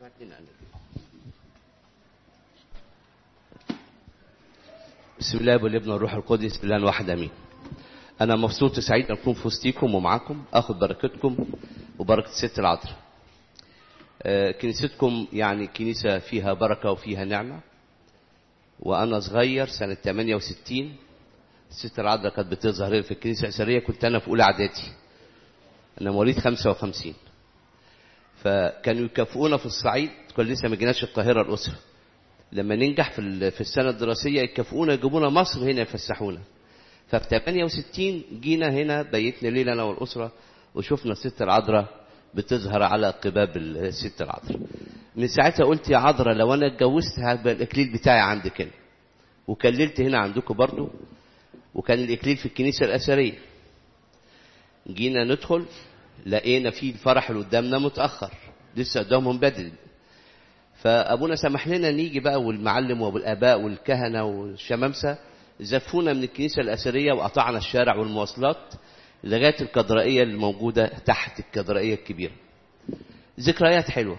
بسم الله والابن والروح القدس بالله واحد امين انا مبسوط وسعيد ان اكون في وسطيكم ومعاكم اخد بركتكم وبركه الست العذراء آه، كنيستكم يعني كنيسه فيها بركه وفيها نعمه وانا صغير سنه 68 الست العذراء كانت بتظهر في الكنيسه الاسريه كنت انا في اولى اعدادي انا مواليد 55 فكانوا يكافئونا في الصعيد كنا لسه ما جيناش القاهره الاسره لما ننجح في ال- في السنه الدراسيه يكافئونا يجيبونا مصر هنا يفسحونا ففي 68 جينا هنا بيتنا ليله انا والاسره وشفنا الست العذراء بتظهر على قباب الست العذراء من ساعتها قلت يا عذراء لو انا اتجوزت هيبقى الاكليل بتاعي عندك هنا وكللت هنا عندكم برضو وكان الاكليل في الكنيسه الاثريه جينا ندخل لقينا في الفرح اللي قدامنا متاخر لسه قدامهم بدري فابونا سمح لنا نيجي بقى والمعلم والاباء والكهنه والشمامسه زفونا من الكنيسه الاثريه وقطعنا الشارع والمواصلات لغايه الكاتدرائيه اللي موجوده تحت الكاتدرائيه الكبيره ذكريات حلوه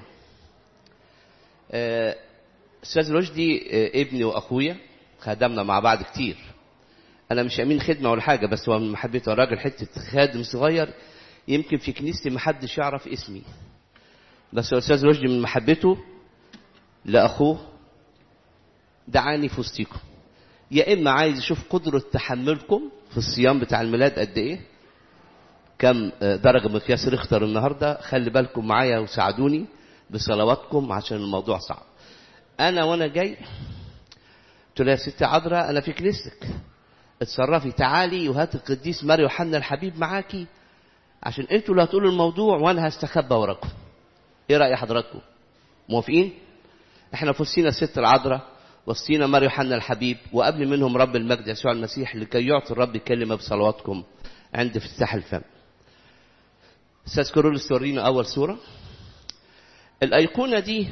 آه، استاذ رشدي آه، ابني واخويا خدمنا مع بعض كتير انا مش امين خدمه ولا حاجه بس هو من محبته راجل حته خادم صغير يمكن في كنيستي محدش يعرف اسمي بس هو استاذ رشدي من محبته لاخوه دعاني في وسطيكم يا اما عايز يشوف قدره تحملكم في الصيام بتاع الميلاد قد ايه كم آه، درجه مقياس ريختر النهارده خلي بالكم معايا وساعدوني بصلواتكم عشان الموضوع صعب انا وانا جاي قلت له يا ست عذراء انا في كنيستك اتصرفي تعالي وهات القديس ماري يوحنا الحبيب معاكي عشان انتوا اللي هتقولوا الموضوع وانا هستخبى وراكم ايه راي حضراتكم موافقين احنا في وسطينا الست العذراء وسطينا ماري يوحنا الحبيب وقبل منهم رب المجد يسوع المسيح لكي يعطي الرب كلمه بصلواتكم عند افتتاح الفم استاذ كورولوس تورينا اول صوره الايقونه دي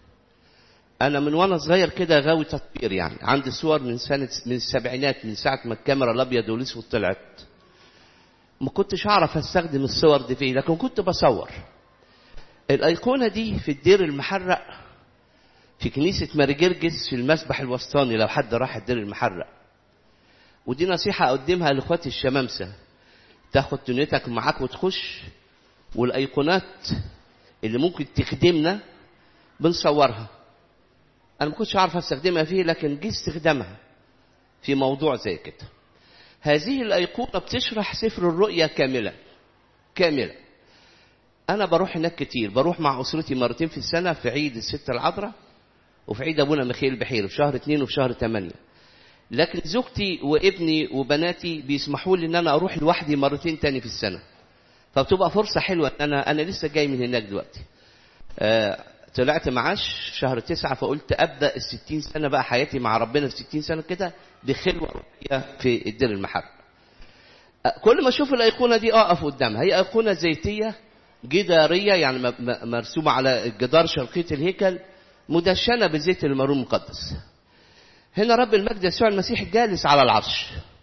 انا من وانا صغير كده غاوي تطبير يعني عندي صور من سنه من السبعينات من ساعه ما الكاميرا الابيض والاسود طلعت ما كنتش اعرف استخدم الصور دي فيه لكن كنت بصور الايقونه دي في الدير المحرق في كنيسه ماري جرجس في المسبح الوسطاني لو حد راح الدير المحرق ودي نصيحه اقدمها لاخواتي الشمامسه تاخد دنيتك معاك وتخش والايقونات اللي ممكن تخدمنا بنصورها انا ما كنتش عارف استخدمها فيه لكن جه استخدامها في موضوع زي كده هذه الايقونه بتشرح سفر الرؤيا كاملا كاملا انا بروح هناك كتير بروح مع اسرتي مرتين في السنه في عيد الست العذراء وفي عيد ابونا ميخائيل بحير في شهر اثنين وفي شهر ثمانية لكن زوجتي وابني وبناتي بيسمحوا لي ان انا اروح لوحدي مرتين تاني في السنه فبتبقى فرصه حلوه ان انا انا لسه جاي من هناك دلوقتي آه طلعت معاش شهر تسعة فقلت ابدا الستين سنه بقى حياتي مع ربنا في ستين سنه كده بخلوه روحية في الدير المحرق آه، كل ما اشوف الايقونه دي اقف قدامها هي ايقونه زيتيه جداريه يعني م- م- مرسومه على جدار شرقيه الهيكل مدشنه بزيت المارون المقدس هنا رب المجد يسوع المسيح جالس على العرش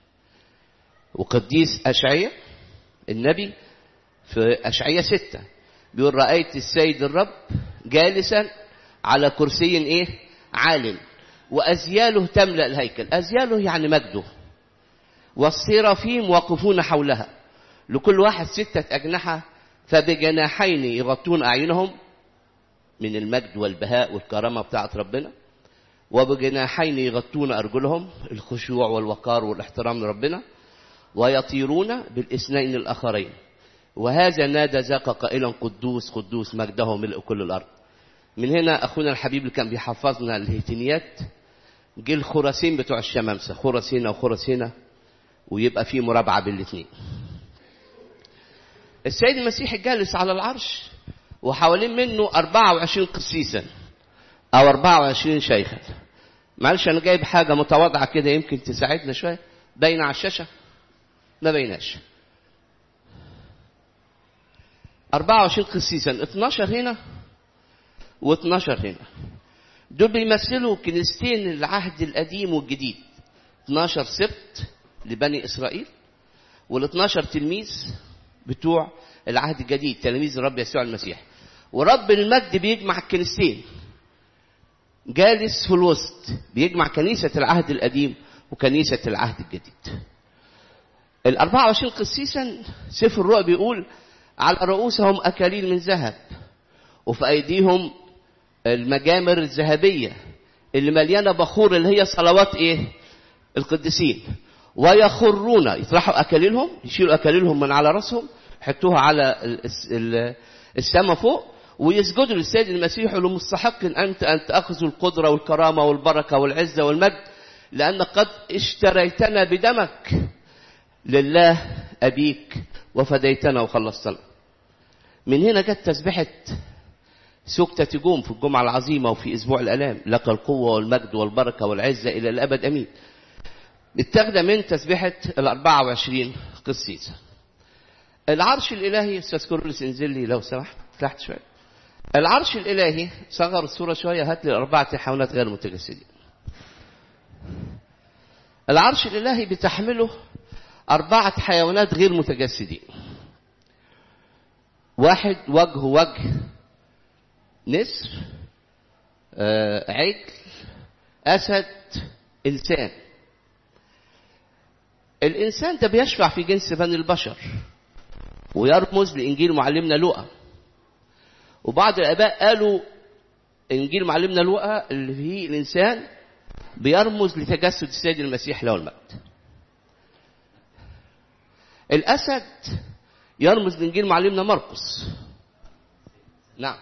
وقديس أشعية النبي في أشعية ستة بيقول رأيت السيد الرب جالسا على كرسي إيه عال وأزياله تملأ الهيكل أزياله يعني مجده والسيرافيم واقفون حولها لكل واحد ستة أجنحة فبجناحين يغطون أعينهم من المجد والبهاء والكرامة بتاعت ربنا وبجناحين يغطون أرجلهم الخشوع والوقار والاحترام لربنا ويطيرون بالاثنين الآخرين وهذا نادى ذاك قائلا قدوس قدوس مجده ملء كل الأرض من هنا أخونا الحبيب اللي كان بيحفظنا الهيتينيات جه الخراسين بتوع الشمامسة خرس هنا وخرس هنا ويبقى في مرابعة بالاثنين السيد المسيح جالس على العرش وحوالين منه 24 قسيسا أو 24 شيخا معلش أنا جايب حاجة متواضعة كده يمكن تساعدنا شوية باينة على الشاشة ما بيناش 24 قسيسا 12 هنا و12 هنا دول بيمثلوا كنيستين العهد القديم والجديد 12 سبت لبني إسرائيل وال 12 تلميذ بتوع العهد الجديد تلاميذ الرب يسوع المسيح ورب المجد بيجمع الكنيستين جالس في الوسط بيجمع كنيسة العهد القديم وكنيسة العهد الجديد ال 24 قسيسا سفر الرؤى بيقول على رؤوسهم أكاليل من ذهب وفي أيديهم المجامر الذهبية اللي مليانة بخور اللي هي صلوات إيه؟ القديسين ويخرون يطرحوا أكاليلهم يشيلوا أكاليلهم من على رأسهم يحطوها على السماء فوق ويسجدوا للسيد المسيح له مستحق أنت أن تأخذوا القدرة والكرامة والبركة والعزة والمجد لأنك قد اشتريتنا بدمك لله أبيك وفديتنا وخلصتنا من هنا جت تسبحة سكتة تجوم في الجمعة العظيمة وفي أسبوع الألام لك القوة والمجد والبركة والعزة إلى الأبد أمين اتخذ من تسبحة ال 24 قسيسة العرش الإلهي أستاذ كورلس انزل لي لو سمحت تحت شوية العرش الإلهي صغر الصورة شوية هات لي أربعة حيوانات غير متجسدين العرش الإلهي بتحمله أربعة حيوانات غير متجسدين واحد وجه وجه نسر آه عجل أسد إنسان الإنسان ده بيشفع في جنس بني البشر ويرمز لإنجيل معلمنا لوقا وبعض الآباء قالوا إنجيل معلمنا لوقا اللي فيه الإنسان بيرمز لتجسد السيد المسيح له المجد الأسد يرمز لإنجيل معلمنا مرقس نعم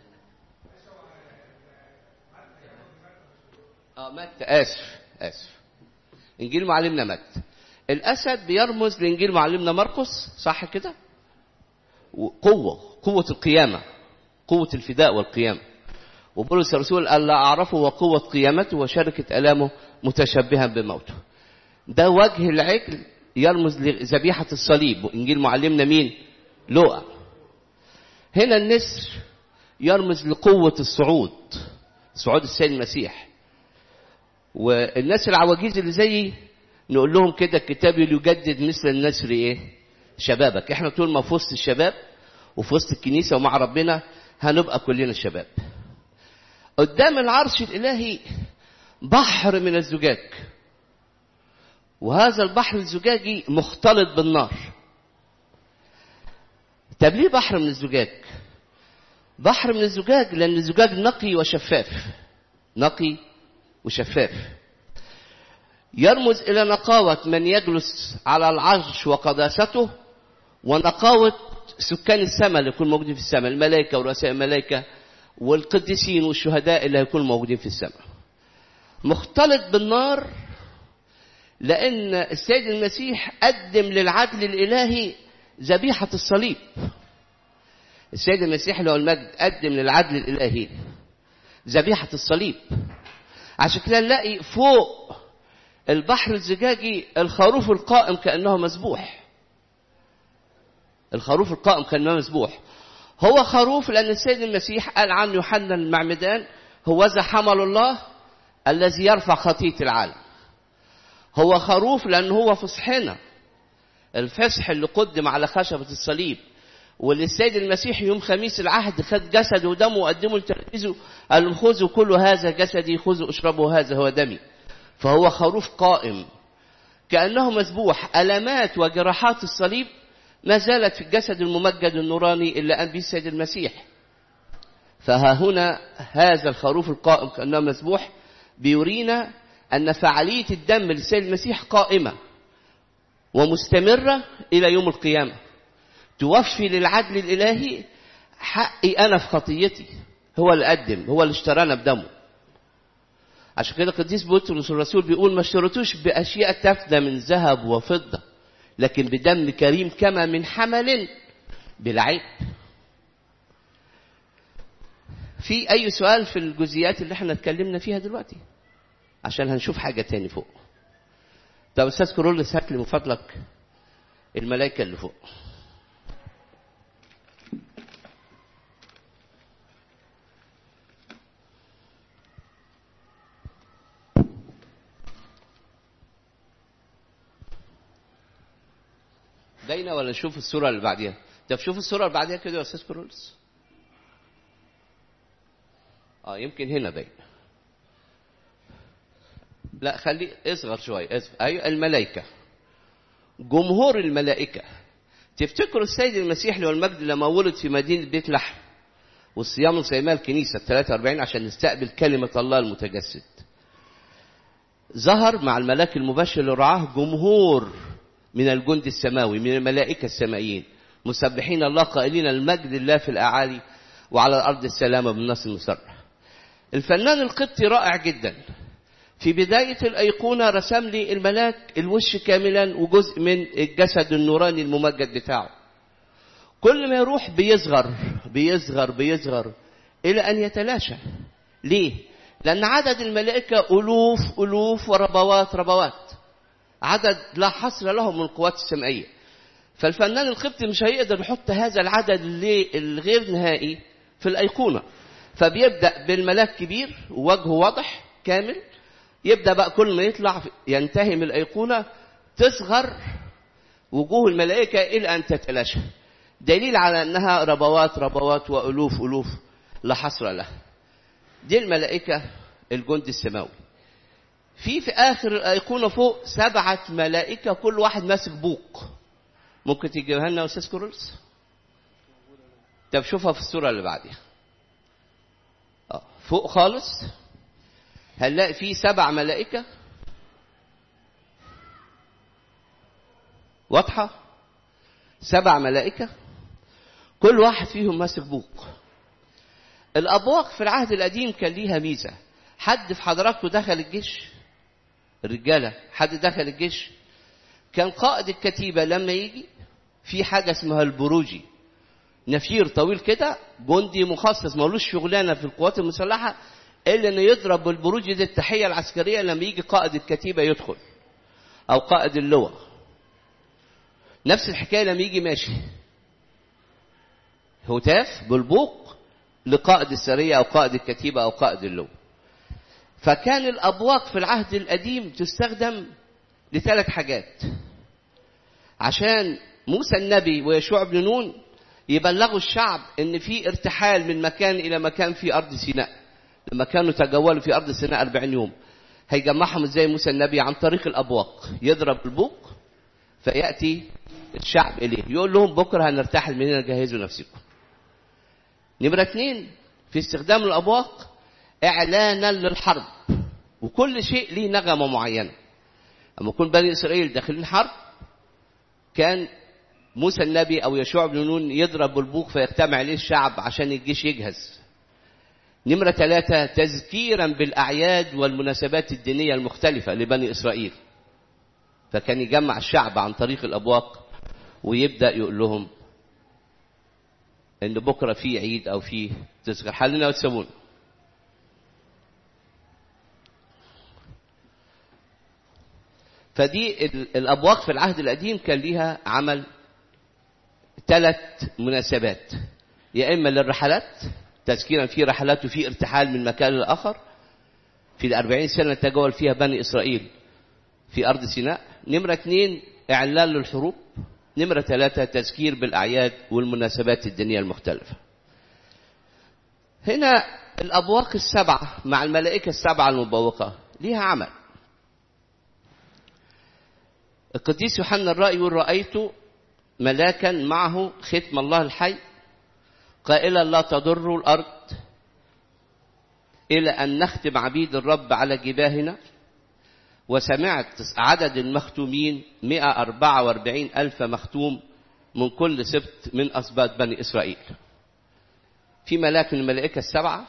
اه متى آسف آسف إنجيل معلمنا متى الأسد بيرمز لإنجيل معلمنا مرقس صح كده قوة قوة القيامة قوة الفداء والقيامة وبولس الرسول قال لا أعرفه وقوة قيامته وشركة ألامه متشبها بموته ده وجه العجل يرمز لذبيحة الصليب وإنجيل معلمنا مين لوقا هنا النسر يرمز لقوة الصعود صعود السيد المسيح والناس العواجيز اللي زيي نقول لهم كده الكتاب يجدد مثل النسر ايه شبابك احنا طول ما في وسط الشباب وفي وسط الكنيسه ومع ربنا هنبقى كلنا شباب قدام العرش الالهي بحر من الزجاج وهذا البحر الزجاجي مختلط بالنار طب ليه بحر من الزجاج بحر من الزجاج لان الزجاج نقي وشفاف نقي وشفاف يرمز إلى نقاوة من يجلس على العرش وقداسته ونقاوة سكان السماء اللي يكونوا موجودين في السماء الملائكة ورؤساء الملائكة والقديسين والشهداء اللي هيكونوا موجودين في السماء مختلط بالنار لأن السيد المسيح قدم للعدل الإلهي ذبيحة الصليب السيد المسيح له المجد قدم للعدل الإلهي ذبيحة الصليب عشان كده نلاقي فوق البحر الزجاجي الخروف القائم كأنه مذبوح الخروف القائم كأنه مذبوح هو خروف لأن السيد المسيح قال عن يوحنا المعمدان هو ذا حمل الله الذي يرفع خطية العالم هو خروف لأن هو فصحنا الفصح اللي قدم على خشبة الصليب واللي السيد المسيح يوم خميس العهد خد جسده ودمه وقدمه لتلاميذه قال لهم خذوا كل هذا جسدي خذوا اشربوا هذا هو دمي فهو خروف قائم كأنه مذبوح ألمات وجراحات الصليب ما زالت في الجسد الممجد النوراني اللي قام به السيد المسيح فها هنا هذا الخروف القائم كأنه مذبوح بيرينا أن فعالية الدم للسيد المسيح قائمة ومستمرة إلى يوم القيامة توفي للعدل الإلهي حقي أنا في خطيتي هو اللي قدم هو اللي اشترانا بدمه عشان كده القديس بطرس الرسول بيقول ما اشتريتوش بأشياء تفنى من ذهب وفضة لكن بدم كريم كما من حمل بلا عيب في أي سؤال في الجزئيات اللي احنا اتكلمنا فيها دلوقتي عشان هنشوف حاجة تاني فوق طب أستاذ كورولس هات لي من فضلك الملائكة اللي فوق باينه ولا نشوف الصوره اللي بعديها طب شوف الصوره اللي بعديها كده يا استاذ كرولس اه يمكن هنا باين لا خلي اصغر شوي اصغر ايوه الملائكه جمهور الملائكه تفتكروا السيد المسيح له المجد لما ولد في مدينه بيت لحم والصيام صيام الكنيسه 43 عشان نستقبل كلمه الله المتجسد ظهر مع الملاك المبشر لرعاه جمهور من الجند السماوي من الملائكه السمائيين مسبحين الله قائلين المجد لله في الاعالي وعلى الارض السلامه بالنص المسرح الفنان القبطي رائع جدا في بداية الأيقونة رسم لي الملاك الوش كاملا وجزء من الجسد النوراني الممجد بتاعه كل ما يروح بيصغر بيصغر بيصغر إلى أن يتلاشى ليه؟ لأن عدد الملائكة ألوف ألوف وربوات ربوات عدد لا حصر له من القوات السمائية فالفنان القبطي مش هيقدر يحط هذا العدد الغير نهائي في الأيقونة فبيبدأ بالملاك كبير ووجهه واضح كامل يبدأ بقى كل ما يطلع ينتهي من الأيقونة تصغر وجوه الملائكة إلى أن تتلاشى دليل على أنها ربوات ربوات وألوف ألوف لا حصر لها دي الملائكة الجند السماوي في في آخر الأيقونة فوق سبعة ملائكة كل واحد ماسك بوق ممكن تجيبها لنا يا أستاذ كورلز طب شوفها في الصورة اللي بعديها فوق خالص هنلاقي فيه سبع ملائكة واضحة سبع ملائكة كل واحد فيهم ماسك بوق الأبواق في العهد القديم كان ليها ميزة حد في حضراتكم دخل الجيش الرجالة حد دخل الجيش كان قائد الكتيبة لما يجي في حاجة اسمها البروجي نفير طويل كده جندي مخصص ملوش شغلانة في القوات المسلحة إلا إنه يضرب بالبروج دي التحية العسكرية لما يجي قائد الكتيبة يدخل أو قائد اللواء نفس الحكاية لما يجي ماشي هتاف بالبوق لقائد السرية أو قائد الكتيبة أو قائد اللواء فكان الأبواق في العهد القديم تستخدم لثلاث حاجات عشان موسى النبي ويشوع بن نون يبلغوا الشعب ان في ارتحال من مكان الى مكان في ارض سيناء لما كانوا تجولوا في ارض سيناء 40 يوم هيجمعهم ازاي موسى النبي عن طريق الابواق يضرب البوق فياتي الشعب اليه يقول لهم بكره هنرتحل من هنا جهزوا نفسكم نمره اثنين في استخدام الابواق اعلانا للحرب وكل شيء ليه نغمه معينه اما يكون بني اسرائيل داخلين حرب كان موسى النبي او يشوع بن نون يضرب بالبوق فيجتمع عليه الشعب عشان الجيش يجهز نمرة ثلاثة تذكيرا بالأعياد والمناسبات الدينية المختلفة لبني إسرائيل فكان يجمع الشعب عن طريق الأبواق ويبدأ يقول لهم إن بكرة في عيد أو في تذكر حلنا وتسوون فدي الأبواق في العهد القديم كان ليها عمل ثلاث مناسبات يا إما للرحلات تذكيرا في رحلات وفي ارتحال من مكان لآخر في الأربعين سنة تجول فيها بني إسرائيل في أرض سيناء نمرة اثنين إعلان للحروب نمرة ثلاثة تذكير بالأعياد والمناسبات الدينية المختلفة هنا الأبواق السبعة مع الملائكة السبعة المبوقة ليها عمل القديس يوحنا الرأي يقول رأيت ملاكا معه ختم الله الحي قائلا لا تضر الأرض إلى أن نختم عبيد الرب على جباهنا وسمعت عدد المختومين 144 ألف مختوم من كل سبت من أسباط بني إسرائيل في ملاك من الملائكة السبعة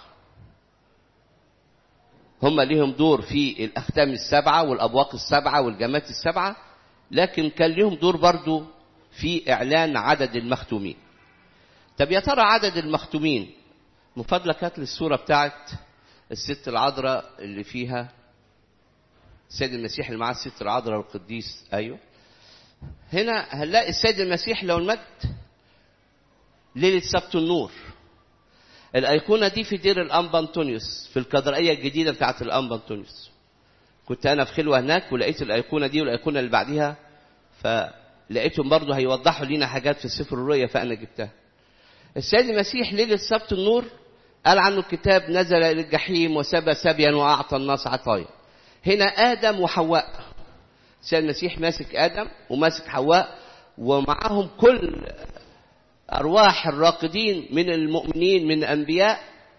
هم ليهم دور في الأختام السبعة والأبواق السبعة والجمات السبعة لكن كان ليهم دور برضو في إعلان عدد المختومين طب يا ترى عدد المختومين من فضلك هات لي الصورة بتاعت الست العذراء اللي فيها السيد المسيح اللي معاه الست العذراء والقديس أيوه هنا هنلاقي السيد المسيح لو المجد ليلة سبت النور الأيقونة دي في دير الأنبا أنطونيوس في الكدرائية الجديدة بتاعت الأنبا أنطونيوس كنت أنا في خلوة هناك ولقيت الأيقونة دي والأيقونة اللي بعديها فلقيتهم برضه هيوضحوا لينا حاجات في سفر الرؤيا فأنا جبتها السيد المسيح ليلة سبت النور قال عنه الكتاب نزل إلى الجحيم وسبى سبيا وأعطى الناس عطايا هنا آدم وحواء سيد المسيح ماسك آدم وماسك حواء ومعهم كل أرواح الراقدين من المؤمنين من الأنبياء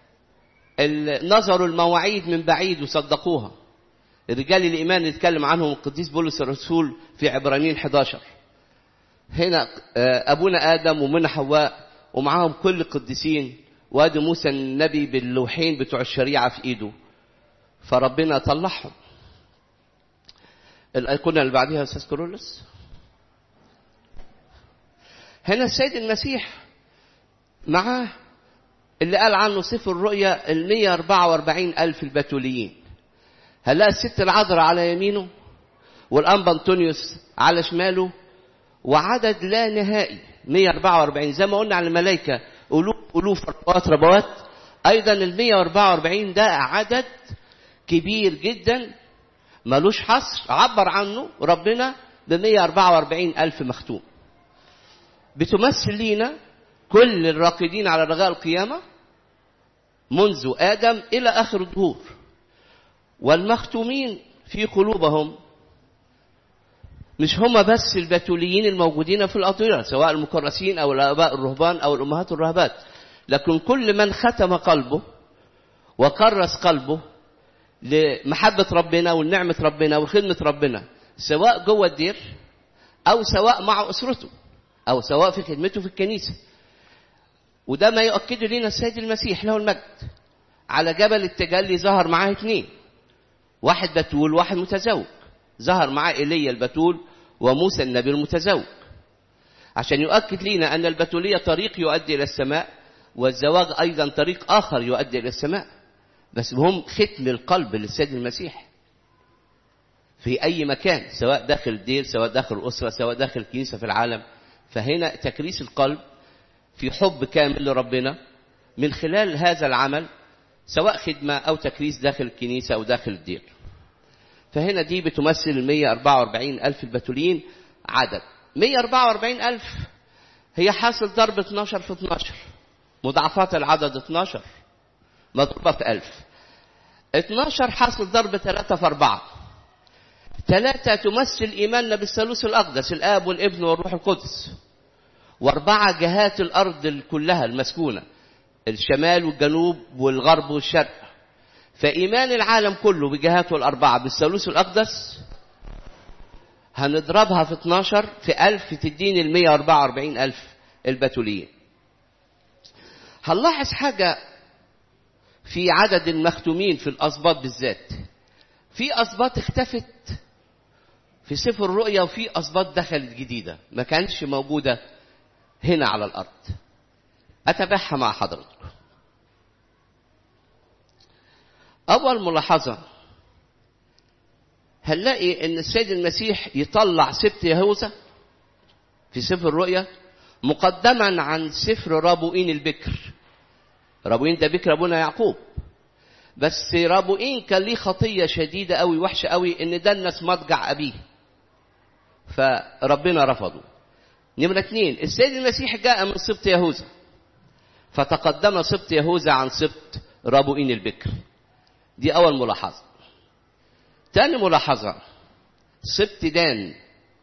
نظروا المواعيد من بعيد وصدقوها رجال الإيمان اللي اتكلم عنهم القديس بولس الرسول في عبرانيين 11 هنا أبونا آدم ومن حواء ومعاهم كل القديسين وادي موسى النبي باللوحين بتوع الشريعة في إيده فربنا طلعهم الأيقونة اللي بعديها يا أستاذ كورولوس هنا السيد المسيح معاه اللي قال عنه سفر الرؤيا ال 144 ألف البتوليين هنلاقي الست العذراء على يمينه والأنبا أنطونيوس على شماله وعدد لا نهائي 144 زي ما قلنا على الملائكة ألوف ألوف ربوات ربوات أيضا ال 144 ده عدد كبير جدا ملوش حصر عبر عنه ربنا ب 144 ألف مختوم بتمثل لينا كل الراقدين على رجاء القيامة منذ آدم إلى آخر الدهور والمختومين في قلوبهم مش هم بس البتوليين الموجودين في الأطيرة سواء المكرسين أو الآباء الرهبان أو الأمهات الرهبات لكن كل من ختم قلبه وكرس قلبه لمحبة ربنا ونعمة ربنا وخدمة ربنا سواء جوه الدير أو سواء مع أسرته أو سواء في خدمته في الكنيسة وده ما يؤكده لنا السيد المسيح له المجد على جبل التجلي ظهر معاه اثنين واحد بتول واحد متزوج ظهر معاه ايليا البتول وموسى النبي المتزوج عشان يؤكد لنا ان البتوليه طريق يؤدي الى السماء والزواج ايضا طريق اخر يؤدي الى السماء بس هم ختم القلب للسيد المسيح في اي مكان سواء داخل الدير سواء داخل الاسره سواء داخل الكنيسه في العالم فهنا تكريس القلب في حب كامل لربنا من خلال هذا العمل سواء خدمة أو تكريس داخل الكنيسة أو داخل الدير فهنا دي بتمثل ال 144 ألف البتوليين عدد 144 ألف هي حاصل ضرب 12 في 12 مضاعفات العدد 12 مضروبة في 1000 12 حاصل ضرب 3 في 4 ثلاثة تمثل إيماننا بالثالوث الأقدس الآب والابن والروح القدس وأربعة جهات الأرض كلها المسكونة الشمال والجنوب والغرب والشرق فإيمان العالم كله بجهاته الأربعة بالثالوث الأقدس هنضربها في 12 في 1000 تديني ال 144 ألف البتوليين هنلاحظ حاجة في عدد المختومين في الأسباط بالذات في أسباط اختفت في سفر الرؤيا وفي أسباط دخلت جديدة ما كانتش موجودة هنا على الأرض أتابعها مع حضرتكم أول ملاحظة هنلاقي إن السيد المسيح يطلع سبت يهوذا في سفر الرؤيا مقدما عن سفر رابوئين البكر رابوئين ده بكر أبونا يعقوب بس رابوئين كان ليه خطية شديدة أوي وحشة أوي إن دنس مضجع أبيه فربنا رفضه نمرة اثنين السيد المسيح جاء من سبط يهوذا فتقدم سبط يهوذا عن سبط رابوئين البكر دي أول ملاحظة تاني ملاحظة سبط دان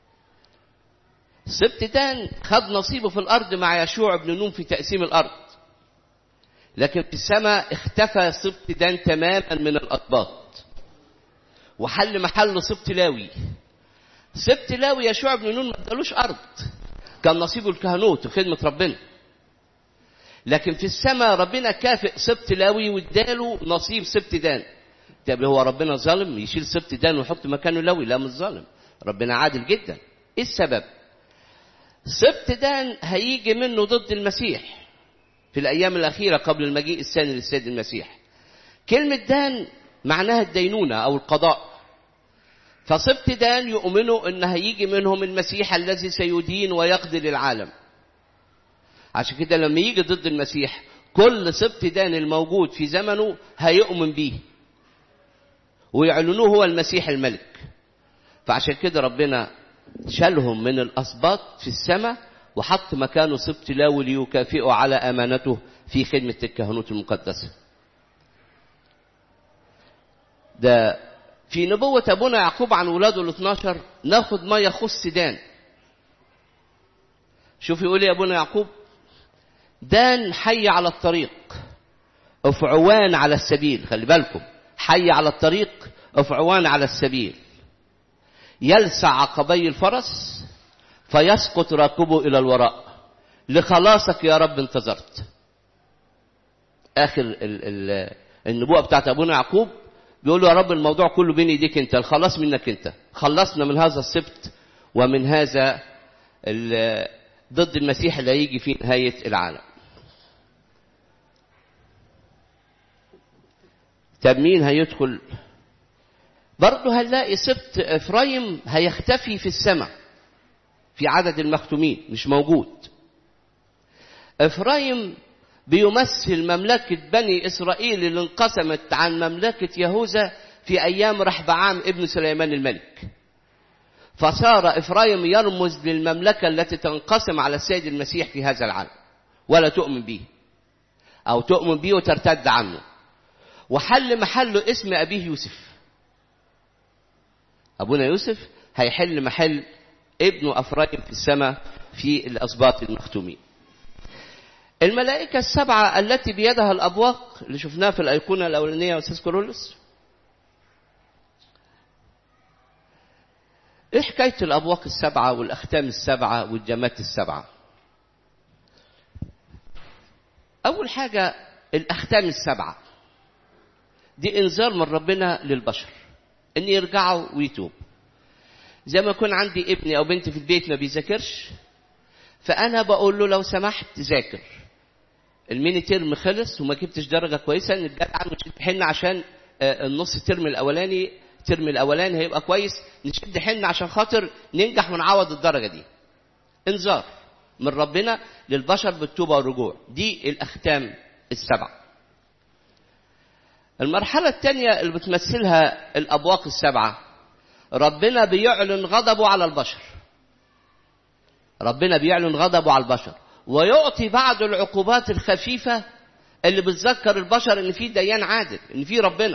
سبط دان خد نصيبه في الأرض مع يشوع بن نون في تقسيم الأرض لكن في السماء اختفى سبط دان تماما من الأطباط وحل محله سبط لاوي سبط لاوي يشوع بن نون ما ادالوش أرض كان نصيبه الكهنوت وخدمة ربنا لكن في السماء ربنا كافئ سبط لاوي واداله نصيب سبط دان طب هو ربنا ظالم يشيل سبط دان ويحط مكانه لاوي لا مش ظالم ربنا عادل جدا ايه السبب سبط دان هيجي منه ضد المسيح في الايام الاخيره قبل المجيء الثاني للسيد المسيح كلمه دان معناها الدينونه او القضاء فسبط دان يؤمنوا ان هيجي منهم المسيح الذي سيدين ويقضي للعالم عشان كده لما يجي ضد المسيح كل سبط دان الموجود في زمنه هيؤمن بيه ويعلنوه هو المسيح الملك فعشان كده ربنا شالهم من الأسباط في السماء وحط مكانه سبط لاوي ليكافئه على أمانته في خدمة الكهنوت المقدسة ده في نبوة أبونا يعقوب عن ولاده ال 12 ناخد ما يخص دان شوف يقول يا أبونا يعقوب دان حي على الطريق أفعوان على السبيل خلي بالكم حي على الطريق أفعوان على السبيل يلسع عقبي الفرس فيسقط راكبه إلى الوراء لخلاصك يا رب انتظرت آخر ال ال النبوءة بتاعت أبونا يعقوب بيقول له يا رب الموضوع كله بين ايديك انت الخلاص منك انت خلصنا من هذا السبت ومن هذا ضد المسيح اللي هيجي في نهاية العالم طب مين هيدخل برضه هنلاقي سبت افرايم هيختفي في السماء في عدد المختومين مش موجود افرايم بيمثل مملكة بني إسرائيل اللي انقسمت عن مملكة يهوذا في أيام رحبعام ابن سليمان الملك فصار إفرايم يرمز للمملكة التي تنقسم على السيد المسيح في هذا العالم ولا تؤمن به أو تؤمن به وترتد عنه وحل محله اسم أبيه يوسف أبونا يوسف هيحل محل ابنه أفرايم في السماء في الأسباط المختومين الملائكة السبعة التي بيدها الأبواق اللي شفناها في الأيقونة الأولانية يا أستاذ كورولوس إيه حكاية الأبواق السبعة والأختام السبعة والجمات السبعة أول حاجة الأختام السبعة دي إنذار من ربنا للبشر إن يرجعوا ويتوب زي ما يكون عندي ابني أو بنتي في البيت ما بيذاكرش فأنا بقول له لو سمحت ذاكر الميني ترم خلص وما جبتش درجه كويسه نتجدع ونشد حن عشان النص الترم الاولاني الترم الاولاني هيبقى كويس نشد حن عشان خاطر ننجح ونعوض الدرجه دي انذار من ربنا للبشر بالتوبه والرجوع دي الاختام السبعه المرحله الثانيه اللي بتمثلها الابواق السبعه ربنا بيعلن غضبه على البشر ربنا بيعلن غضبه على البشر ويعطي بعض العقوبات الخفيفة اللي بتذكر البشر ان في ديان عادل ان في ربنا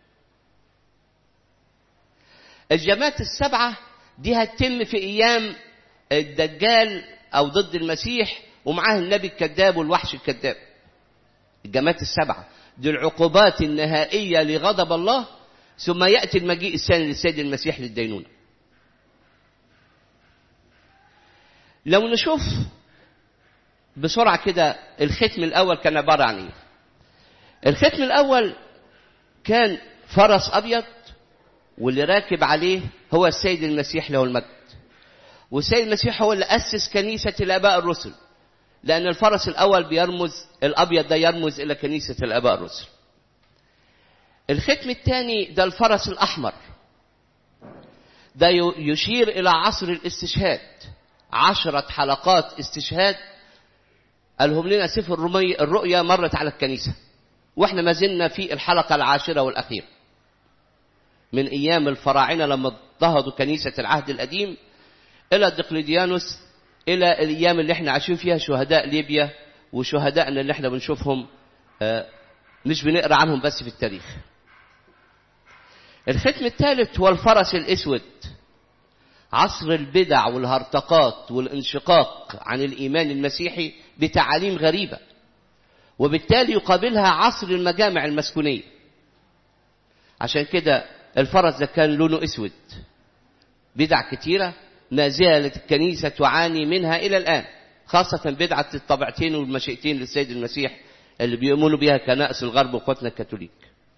الجماعات السبعة دي هتتم في ايام الدجال او ضد المسيح ومعاه النبي الكذاب والوحش الكذاب الجماعات السبعة دي العقوبات النهائية لغضب الله ثم يأتي المجيء الثاني للسيد المسيح للدينونة لو نشوف بسرعة كده الختم الأول كان عبارة عن إيه؟ الختم الأول كان فرس أبيض واللي راكب عليه هو السيد المسيح له المجد والسيد المسيح هو اللي أسس كنيسة الآباء الرسل لأن الفرس الأول بيرمز الأبيض ده يرمز إلى كنيسة الآباء الرسل الختم الثاني ده الفرس الأحمر ده يشير إلى عصر الاستشهاد عشرة حلقات استشهاد قالهم لنا سفر الرمي الرؤيا مرت على الكنيسة واحنا ما زلنا في الحلقة العاشرة والأخيرة من أيام الفراعنة لما اضطهدوا كنيسة العهد القديم إلى دقلديانوس إلى الأيام اللي احنا عايشين فيها شهداء ليبيا وشهدائنا اللي احنا بنشوفهم مش بنقرا عنهم بس في التاريخ الختم الثالث هو الفرس الأسود عصر البدع والهرطقات والانشقاق عن الإيمان المسيحي بتعاليم غريبة وبالتالي يقابلها عصر المجامع المسكونية عشان كده الفرس ده كان لونه اسود بدع كتيرة ما زالت الكنيسة تعاني منها إلى الآن خاصة بدعة الطبعتين والمشيئتين للسيد المسيح اللي بيؤمنوا بها كنائس الغرب واخواتنا الكاثوليك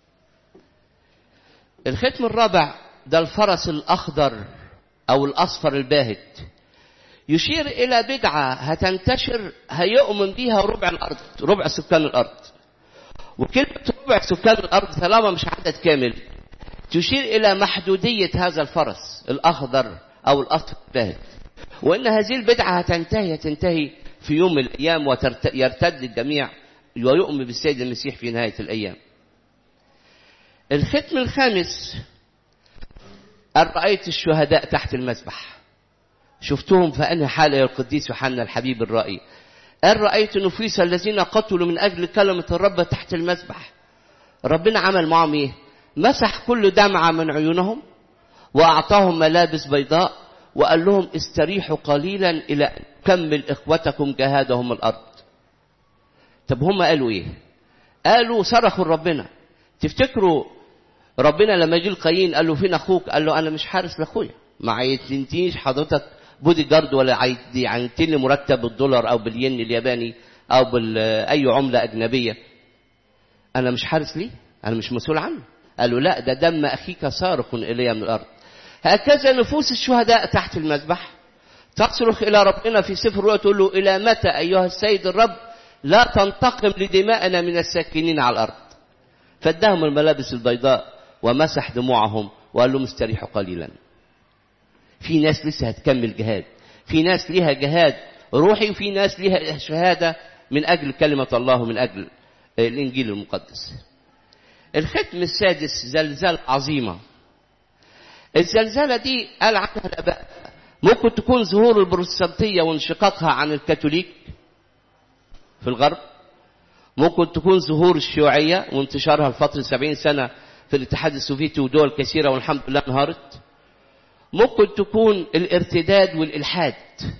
الختم الرابع ده الفرس الأخضر أو الأصفر الباهت يشير إلى بدعة هتنتشر هيؤمن بها ربع الأرض ربع سكان الأرض وكلمة ربع سكان الأرض طالما مش عدد كامل تشير إلى محدودية هذا الفرس الأخضر أو الأصفر الباهت وإن هذه البدعة هتنتهي هتنتهي في يوم من الأيام ويرتد الجميع ويؤمن بالسيد المسيح في نهاية الأيام الختم الخامس رأيت الشهداء تحت المذبح شفتهم في أنهي حالة يا القديس يوحنا الحبيب الرائي قال رأيت نفوس الذين قتلوا من أجل كلمة الرب تحت المذبح ربنا عمل معهم إيه مسح كل دمعة من عيونهم وأعطاهم ملابس بيضاء وقال لهم استريحوا قليلا إلى أن كمل إخوتكم جهادهم الأرض طب هم قالوا إيه قالوا صرخوا لربنا تفتكروا ربنا لما جه القايين قال له فين أخوك قال له أنا مش حارس لأخويا ما عينتنيش حضرتك بودي جارد ولا عينتني لي مرتب بالدولار أو بالين الياباني أو بأي عملة أجنبية أنا مش حارس ليه أنا مش مسؤول عنه قالوا لا ده دم أخيك صارخ إلي من الأرض هكذا نفوس الشهداء تحت المذبح تصرخ إلى ربنا في سفر الرؤيا تقول له إلى متى أيها السيد الرب لا تنتقم لدمائنا من الساكنين على الأرض فادهم الملابس البيضاء ومسح دموعهم وقال لهم استريحوا قليلا في ناس لسه هتكمل جهاد في ناس ليها جهاد روحي وفي ناس ليها شهادة من أجل كلمة الله ومن أجل الإنجيل المقدس الختم السادس زلزال عظيمة الزلزالة دي قال عنها الآباء ممكن تكون ظهور البروتستانتية وانشقاقها عن الكاثوليك في الغرب ممكن تكون ظهور الشيوعية وانتشارها لفترة سبعين سنة في الاتحاد السوفيتي ودول كثيرة والحمد لله انهارت ممكن تكون الارتداد والإلحاد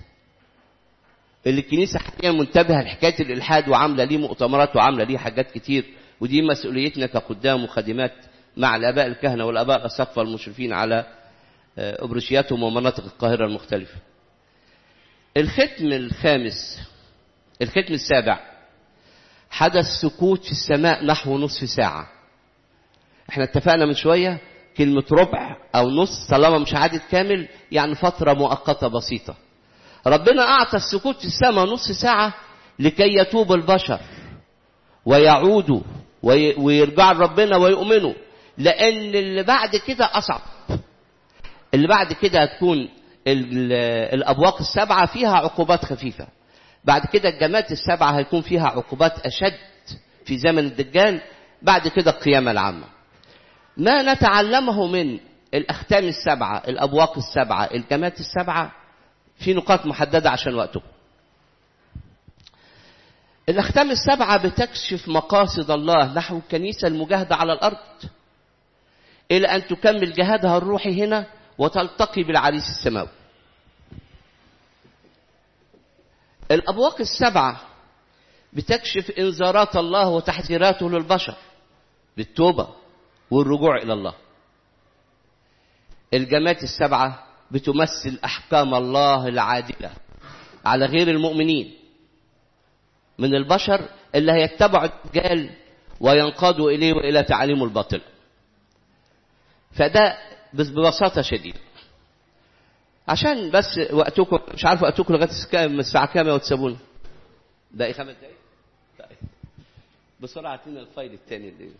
اللي الكنيسة حاليا منتبهة لحكاية الإلحاد وعاملة ليه مؤتمرات وعاملة ليه حاجات كتير ودي مسؤوليتنا كقدام وخادمات مع الآباء الكهنة والآباء الأساقفة المشرفين على أبرشياتهم ومناطق القاهرة المختلفة الختم الخامس الختم السابع حدث سكوت في السماء نحو نصف ساعة احنا اتفقنا من شوية كلمة ربع أو نص طالما مش عدد كامل يعني فترة مؤقتة بسيطة ربنا أعطى السكوت في السماء نصف ساعة لكي يتوب البشر ويعودوا ويرجعوا لربنا ويؤمنوا لأن اللي بعد كده أصعب اللي بعد كده هتكون الأبواق السبعة فيها عقوبات خفيفة بعد كده الجمات السبعة هيكون فيها عقوبات أشد في زمن الدجال بعد كده القيامة العامة ما نتعلمه من الأختام السبعة الأبواق السبعة الجمات السبعة في نقاط محددة عشان وقته الأختام السبعة بتكشف مقاصد الله نحو الكنيسة المجاهدة على الأرض إلى أن تكمل جهادها الروحي هنا وتلتقي بالعريس السماوي الأبواق السبعة بتكشف إنذارات الله وتحذيراته للبشر بالتوبة والرجوع إلى الله الجمات السبعة بتمثل أحكام الله العادلة على غير المؤمنين من البشر اللي هيتبعوا الدجال وينقادوا إليه وإلى تعاليمه الباطل فده ببساطة شديدة عشان بس وقتكم مش عارف وقتكم لغاية الساعة كام وتسابونا باقي خمس دقايق طيب بسرعة اعطينا الفايل الثاني اللي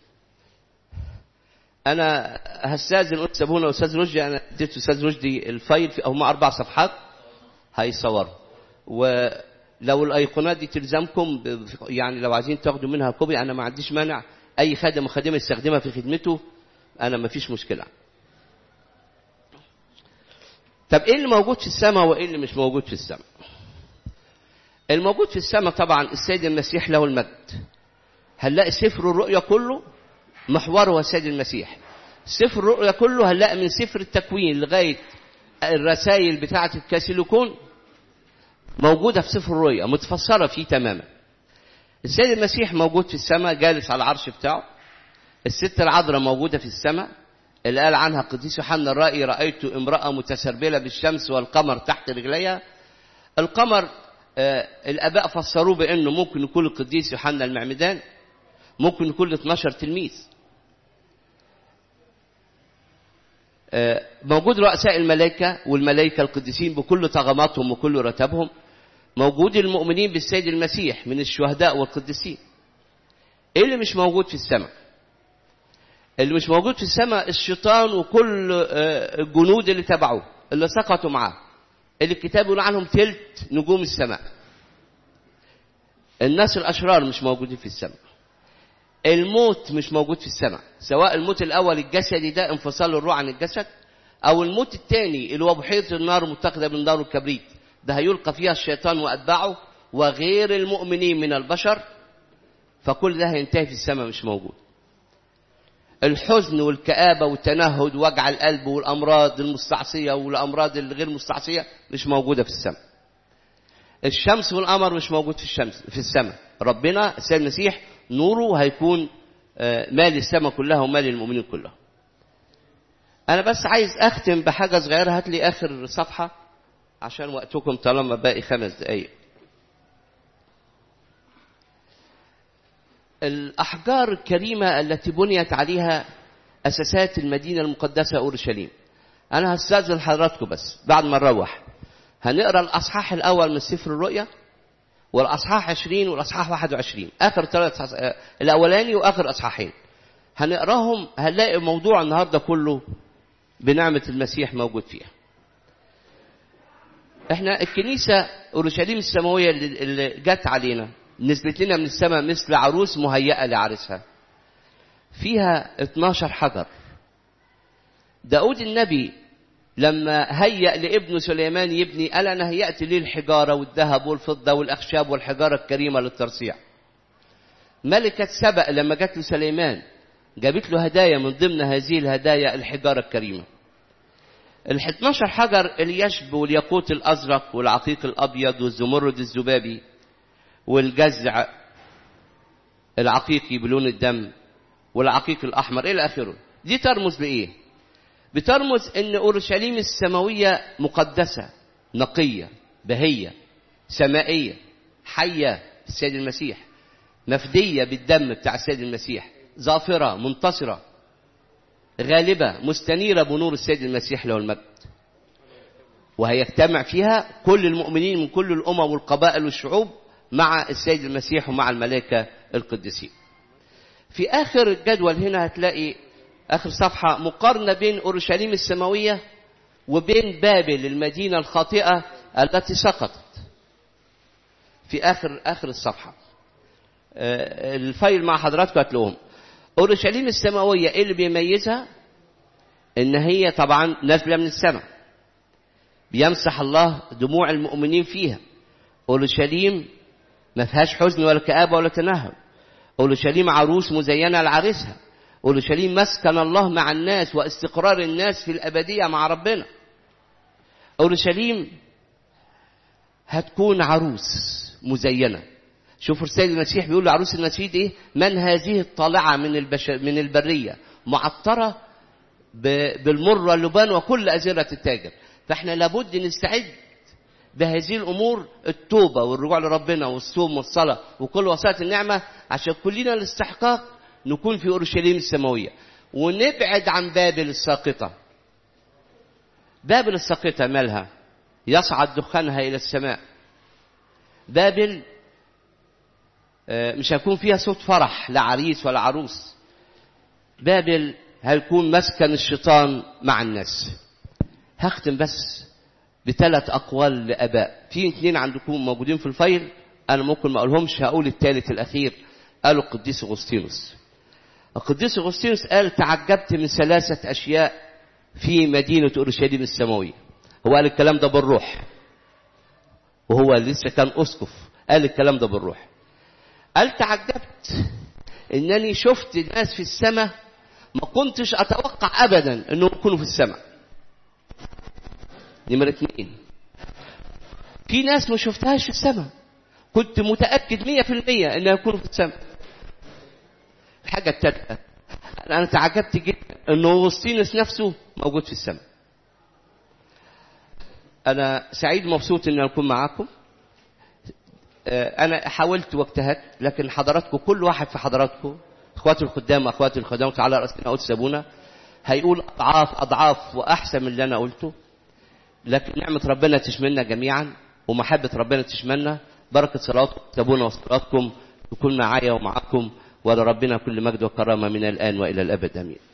انا هستاذن قلت سابونا واستاذ رشدي انا اديت استاذ رشدي الفايل في هم اربع صفحات هيصوروا ولو الايقونات دي تلزمكم يعني لو عايزين تاخدوا منها كوبي انا ما عنديش مانع اي خادم وخادمه يستخدمها في خدمته انا ما فيش مشكله طب ايه اللي موجود في السماء وايه اللي مش موجود في السماء الموجود في السماء طبعا السيد المسيح له المجد هنلاقي سفر الرؤيا كله محوره هو السيد المسيح سفر الرؤيا كله هنلاقي من سفر التكوين لغايه الرسائل بتاعه الكاسيليكون موجوده في سفر الرؤيا متفسره فيه تماما السيد المسيح موجود في السماء جالس على العرش بتاعه الست العذراء موجوده في السماء اللي قال عنها قديس يوحنا الرائي رأيت امرأة متسربلة بالشمس والقمر تحت رجليها القمر آه الآباء فسروه بأنه ممكن يكون القديس يوحنا المعمدان ممكن يكون 12 تلميذ آه موجود رؤساء الملائكة والملائكة القديسين بكل طغماتهم وكل رتبهم موجود المؤمنين بالسيد المسيح من الشهداء والقديسين ايه اللي مش موجود في السماء اللي مش موجود في السماء الشيطان وكل الجنود اللي تبعوه اللي سقطوا معاه اللي الكتاب يقول عنهم تلت نجوم السماء الناس الأشرار مش موجودين في السماء الموت مش موجود في السماء سواء الموت الأول الجسدي ده انفصال الروح عن الجسد أو الموت الثاني اللي هو بحيرة النار متخذة من نار الكبريت ده هيلقى فيها الشيطان وأتباعه وغير المؤمنين من البشر فكل ده هينتهي في السماء مش موجود الحزن والكآبة والتنهد وجع القلب والأمراض المستعصية والأمراض الغير مستعصية مش موجودة في السماء الشمس والقمر مش موجود في الشمس في السماء ربنا السيد المسيح نوره هيكون مال السماء كلها ومال المؤمنين كلها انا بس عايز اختم بحاجه صغيره هات لي اخر صفحه عشان وقتكم طالما باقي خمس دقايق الاحجار الكريمه التي بنيت عليها اساسات المدينه المقدسه اورشليم انا هستاذن حضراتكم بس بعد ما نروح هنقرا الاصحاح الاول من سفر الرؤيا والاصحاح 20 والاصحاح 21 اخر ثلاث الاولاني واخر اصحاحين هنقراهم هنلاقي موضوع النهارده كله بنعمه المسيح موجود فيها احنا الكنيسه اورشليم السماويه اللي جت علينا نزلت لنا من السماء مثل عروس مهيئه لعرسها فيها 12 حجر داود النبي لما هيأ لابنه سليمان يبني ألا أنا هيأت ليه الحجارة والذهب والفضة والأخشاب والحجارة الكريمة للترصيع ملكة سبأ لما جات له سليمان جابت له هدايا من ضمن هذه الهدايا الحجارة الكريمة ال 12 حجر اليشب والياقوت الأزرق والعقيق الأبيض والزمرد الذبابي والجزع العقيقي بلون الدم والعقيق الأحمر إلى آخره دي ترمز لإيه؟ بترمز ان اورشليم السماويه مقدسه نقيه بهيه سمائيه حيه السيد المسيح مفديه بالدم بتاع السيد المسيح ظافره منتصره غالبه مستنيره بنور السيد المسيح له المجد وهيجتمع فيها كل المؤمنين من كل الامم والقبائل والشعوب مع السيد المسيح ومع الملائكه القديسين في اخر الجدول هنا هتلاقي آخر صفحة مقارنة بين أورشليم السماوية وبين بابل المدينة الخاطئة التي سقطت في آخر آخر الصفحة الفايل مع حضراتكم هتلاقوهم أورشليم السماوية إيه اللي بيميزها؟ إن هي طبعا نازلة من السماء بيمسح الله دموع المؤمنين فيها أورشليم ما فيهاش حزن ولا كآبة ولا تنهد أورشليم عروس مزينة لعريسها اورشليم مسكن الله مع الناس واستقرار الناس في الابديه مع ربنا اورشليم هتكون عروس مزينه شوفوا السيد المسيح بيقول لعروس المسيح ايه من هذه الطالعه من البشر من البريه معطره بالمر واللبان وكل ازره التاجر فاحنا لابد نستعد بهذه الامور التوبه والرجوع لربنا والصوم والصلاه وكل وسائط النعمه عشان كلنا الاستحقاق نكون في اورشليم السماويه ونبعد عن بابل الساقطه بابل الساقطه مالها يصعد دخانها الى السماء بابل مش هيكون فيها صوت فرح لا عريس ولا عروس بابل هيكون مسكن الشيطان مع الناس هختم بس بثلاث اقوال لاباء في اثنين عندكم موجودين في الفايل انا ممكن ما اقولهمش هقول الثالث الاخير قاله القديس اغسطينوس القديس اغسطينوس قال تعجبت من ثلاثه اشياء في مدينه اورشليم السماويه هو قال الكلام ده بالروح وهو لسه كان اسقف قال الكلام ده بالروح قال تعجبت انني شفت ناس في السماء ما كنتش اتوقع ابدا انهم يكونوا في السماء نمرة اثنين في ناس ما شفتهاش في السماء كنت متأكد مية في المية انها يكونوا في السماء الحاجة الثالثة أنا تعجبت جدا أن أغسطينوس نفسه موجود في السماء أنا سعيد مبسوط أن أكون معاكم أنا حاولت واجتهدت لكن حضراتكم كل واحد في حضراتكم إخواتي الخدام وأخواتي الخدام على رأسنا قدس أبونا هيقول أضعاف أضعاف وأحسن من اللي أنا قلته لكن نعمة ربنا تشملنا جميعا ومحبة ربنا تشملنا بركة صلاتكم أبونا وصلاتكم تكون معايا ومعكم ولربنا كل مجد وكرامة من الآن وإلى الأبد آمين